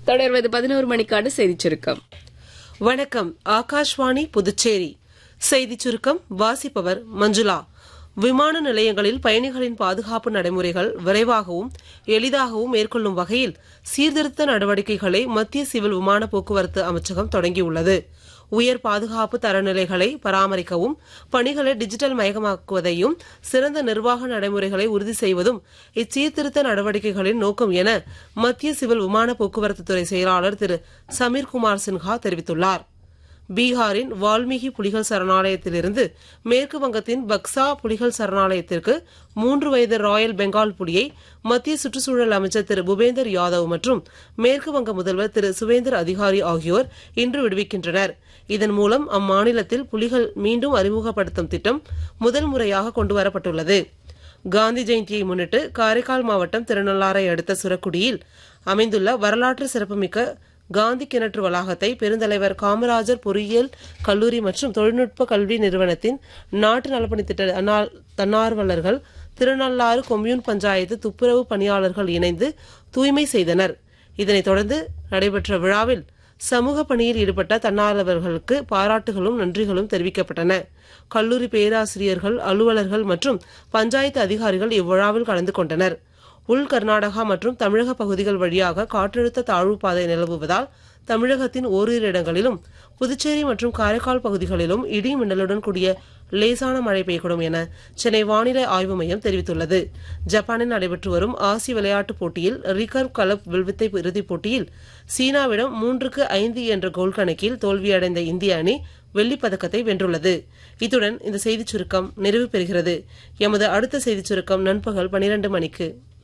தொடர்வது பதினோரு மணிக்கான செய்திச் சுருக்கம் வணக்கம் ஆகாஷ்வாணி புதுச்சேரி செய்திச் சுருக்கம் வாசிப்பவர் மஞ்சுளா விமான நிலையங்களில் பயணிகளின் பாதுகாப்பு நடைமுறைகள் விரைவாகவும் எளிதாகவும் மேற்கொள்ளும் வகையில் சீர்திருத்த நடவடிக்கைகளை மத்திய சிவில் விமான போக்குவரத்து அமைச்சகம் தொடங்கியுள்ளது உயர் பாதுகாப்பு தரநிலைகளை பராமரிக்கவும் பணிகளை டிஜிட்டல் மயமாக்குவதையும் சிறந்த நிர்வாக நடைமுறைகளை உறுதி செய்வதும் இச்சீர்திருத்த நடவடிக்கைகளின் நோக்கம் என மத்திய சிவில் விமான போக்குவரத்து துறை செயலாளர் திரு சமீர் குமார் சின்ஹா தெரிவித்துள்ளார் பீகாரின் வால்மீகி புலிகள் சரணாலயத்திலிருந்து மேற்கு வங்கத்தின் பக்சா புலிகள் சரணாலயத்திற்கு மூன்று வயது ராயல் பெங்கால் புலியை மத்திய சுற்றுச்சூழல் அமைச்சர் திரு பூபேந்தர் யாதவ் மற்றும் மேற்கு வங்க முதல்வர் திரு சுவேந்தர் அதிகாரி ஆகியோர் இன்று விடுவிக்கின்றனர் இதன் மூலம் அம்மாநிலத்தில் புலிகள் மீண்டும் அறிமுகப்படுத்தும் திட்டம் முதல் முறையாக கொண்டுவரப்பட்டுள்ளது காந்தி ஜெயந்தியை முன்னிட்டு காரைக்கால் மாவட்டம் திருநள்ளாறை அடுத்த சுரக்குடியில் அமைந்துள்ள வரலாற்று சிறப்புமிக்க காந்தி கிணற்று வளாகத்தை பெருந்தலைவர் காமராஜர் பொறியியல் கல்லூரி மற்றும் தொழில்நுட்ப கல்வி நிறுவனத்தின் நாட்டு நலப்பணி திட்ட தன்னா- தன்னார்வலர்கள் திருநள்ளாறு கொம்யூன் பஞ்சாயத்து துப்புரவு பணியாளர்கள் இணைந்து தூய்மை செய்தனர் இதனைத் தொடர்ந்து நடைபெற்ற விழாவில் சமூக பணியில் ஈடுபட்ட தன்னார்வலர்களுக்கு பாராட்டுகளும் நன்றிகளும் தெரிவிக்கப்பட்டன கல்லூரி பேராசிரியர்கள் அலுவலர்கள் மற்றும் பஞ்சாயத்து அதிகாரிகள் இவ்விழாவில் கலந்து கொண்டனர் உள் கர்நாடகா மற்றும் தமிழக பகுதிகள் வழியாக காற்றழுத்த தாழ்வு பாதை நிலவுவதால் தமிழகத்தின் ஓரிரு இடங்களிலும் புதுச்சேரி மற்றும் காரைக்கால் பகுதிகளிலும் இடி மின்னலுடன் கூடிய லேசான மழை பெய்யக்கூடும் என சென்னை வானிலை ஆய்வு மையம் தெரிவித்துள்ளது ஜப்பானில் நடைபெற்று வரும் ஆசிய விளையாட்டுப் போட்டியில் ரிகர்வ் கலப் வில்வித்தை இறுதிப் போட்டியில் சீனாவிடம் மூன்றுக்கு ஐந்து என்ற கோல் கணக்கில் தோல்வியடைந்த இந்திய அணி வெள்ளிப் பதக்கத்தை வென்றுள்ளது இத்துடன் இந்த செய்திச் சுருக்கம் நிறைவு பெறுகிறது எமது அடுத்த செய்திச் சுருக்கம் நண்பகல் பனிரெண்டு மணிக்கு